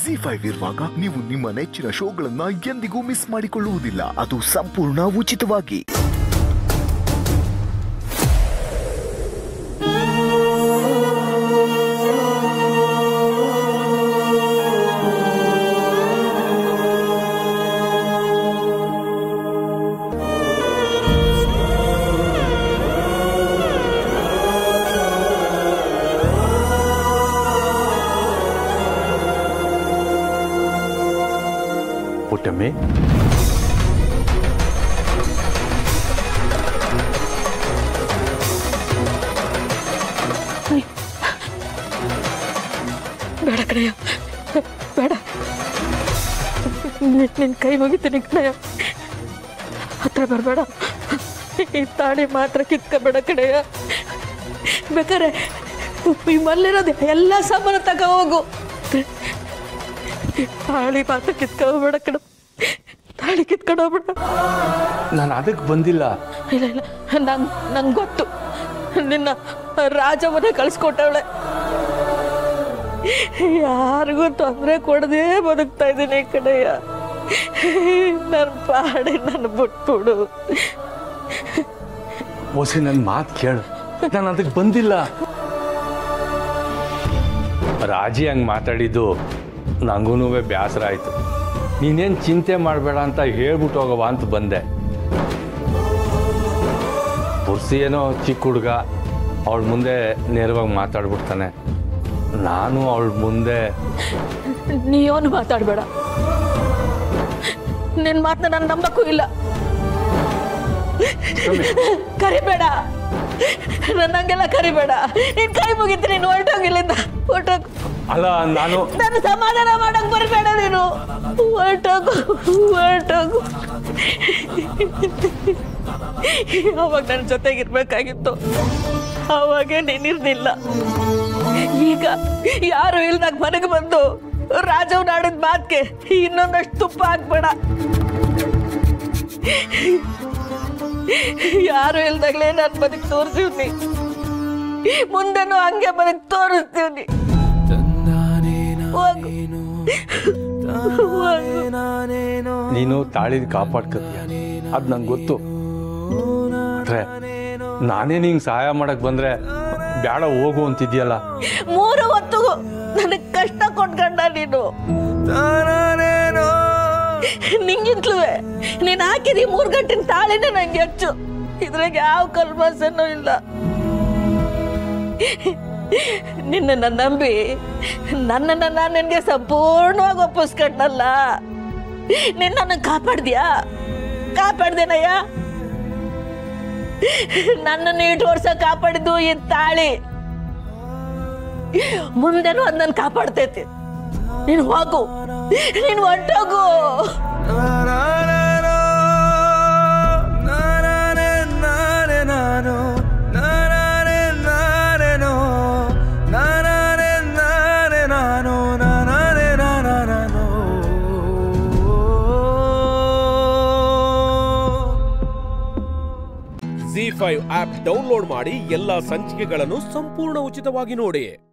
G five ಇರುವಾಗ ನೀವು ನಿಮ್ಮ ನೆಚ್ಚಿನ ಶೋಗಳನ್ನ ಎಂದಿಗೂ ಮಿಸ್ ಮಾಡಿಕೊಳ್ಳುವುದಿಲ್ಲ ಅದು ಸಂಪೂರ್ಣ ಉಚಿತವಾಗಿ ಪುಟ್ಟಮ್ಮಿ ಬೇಡ ಕಣಯ್ಯ ಬೇಡ ನಿನ್ನ ಕೈ ಮುಗಿತೀನಿ ಕಣಯ್ಯ ಹತ್ರ ಬರಬೇಡ ಈ ತಾಳಿ ಮಾತ್ರ ಕಿತ್ಕೋಬೇಡ ಕಣಯ್ಯ ಬೇಕಾರೆ ಈ ಮಲ್ಲಿರೋದು ಎಲ್ಲ ಸಾಮಾನು ತಗೋ ಹೋಗು ಈ ತಾಳಿ ಮಾತ್ರ ಕಿತ್ಕೋಬೇಡ ಕಣ ತಾಳಿ ಕಿತ್ಕೊಂಡು ಹೋಗ್ಬೇಡ ನಾನು ಅದಕ್ಕೆ ಬಂದಿಲ್ಲ ಇಲ್ಲ ಇಲ್ಲ ನಂಗೆ ನಂಗೆ ಗೊತ್ತು ನಿನ್ನ ರಾಜವನ್ನೇ ಕಳಿಸ್ಕೊಟ್ಟವಳೆ ಯಾರಿಗೂ ತೊಂದರೆ ಕೊಡದೆ ಬದುಕ್ತಾ ಇದ್ದೀನಿ ಕಡೆಯ ನನ್ನ ಪಾಡಿ ನನ್ನ ಬಿಟ್ಬಿಡು ಹೊಸಿ ನನ್ನ ಮಾತು ಕೇಳು ನಾನು ಅದಕ್ಕೆ ಬಂದಿಲ್ಲ ರಾಜಿ ಹಂಗೆ ಮಾತಾಡಿದ್ದು ನನಗೂ ಬೇಸರ ಆಯಿತು ನೀನೇನು ಚಿಂತೆ ಮಾಡಬೇಡ ಅಂತ ಹೇಳ್ಬಿಟ್ಟು ಹೋಗವ ಅಂತ ಬಂದೆ ಪುರ್ಸಿ ಏನೋ ಚಿಕ್ಕ ಹುಡುಗ ಅವಳ ಮುಂದೆ ನೇರವಾಗಿ ಮಾತಾಡ್ಬಿಡ್ತಾನೆ ನಾನು ಅವಳ ಮುಂದೆ ನೀವನು ಮಾತಾಡಬೇಡ ನಿನ್ನ ಮಾತನ್ನ ನಾನು ನಂಬಕ್ಕೂ ಇಲ್ಲ ಕರಿಬೇಡ ನನ್ನಂಗೆಲ್ಲ ಕರಿಬೇಡ ನೀನ್ ಕೈ ಮುಗಿತು ನೀನು ಹೊರಟೋಗಿಲ್ಲಿಂದ ಹೊರಟೋಗು ಅಲ್ಲ ನಾನು ನಾನು ಸಮಾಧಾನ ಮಾಡಕ್ ಬರಬೇಡ ನೀನು ಹೊರಟೋಗು ಹೊರಟೋಗು ಅವಾಗ ನನ್ನ ಜೊತೆಗಿರ್ಬೇಕಾಗಿತ್ತು ಅವಾಗೆ ನೀನಿರ್ಲಿಲ್ಲ ಈಗ ಯಾರು ಇಲ್ದಾಗ ಮನೆಗೆ ಬಂದು ರಾಜವ್ ನಾಡಿದ ಮಾತ್ಗೆ ಇನ್ನೊಂದಷ್ಟು ತುಪ್ಪ ಹಾಕ್ಬೇಡ ಯಾರು ಇಲ್ದಾಗ್ಲೇ ನಾನು ಬದುಕು ತೋರಿಸಿವ್ನಿ ಮುಂದೆನೂ ಹಂಗೆ ಬದುಕು ತೋರಿಸ್ತೀವ್ನಿ ಹೋಗು. ಹೋಗು. ನೀನು ತಾಳಿದ ಕಾಪಾಡ್ಕತ್ತೀಯ ಅದು ನಂಗೆ ಗೊತ್ತು ಆದ್ರೆ ನಾನೇ ನಿಂಗೆ ಸಹಾಯ ಮಾಡಕ್ ಬಂದ್ರೆ ಬೇಡ ಹೋಗು ಅಂತಿದ್ಯಲ್ಲ ಮೂರು ಹೊತ್ತಿಗೂ ನನಗೆ ಕಷ್ಟ ಕೊಟ್ಕೊಂಡ ನೀನು ನಿಂಗಿಂತ್ಲೂ ನೀನು ಹಾಕಿದಿ ಮೂರು ಗಂಟಿನ ತಾಳಿನೇ ನಂಗೆ ಹೆಚ್ಚು ಇದ್ರಾಗ ಯಾವ ಕಲ್ಮಸನೂ ಇಲ್ಲ ನಿನ್ನನ್ನು ನಂಬಿ ನನ್ನನ್ನು ನಾನು ನಿನಗೆ ಸಂಪೂರ್ಣವಾಗಿ ಒಪ್ಪಿಸ್ಕೊಂಡಲ್ಲ ನಿನ್ನನ್ನು ಕಾಪಾಡ್ದ್ಯಾ ಕಾಪಾಡ್ದೇನಯ್ಯ ನನ್ನನ್ನು ಇಟ್ಟು ವರ್ಷ ಕಾಪಾಡಿದ್ದು ಈ ತಾಳಿ ಮುಂದೆನೂ ಅದ್ ನನ್ ಕಾಪಾಡ್ತೈತಿ ನೀನು ಹೋಗು ನೀನು ಹೊಂಟೋಗು ಜಿ ಫೈವ್ ಆಪ್ ಡೌನ್ಲೋಡ್ ಮಾಡಿ ಎಲ್ಲಾ ಸಂಚಿಕೆಗಳನ್ನು ಸಂಪೂರ್ಣ ಉಚಿತವಾಗಿ ನೋಡಿ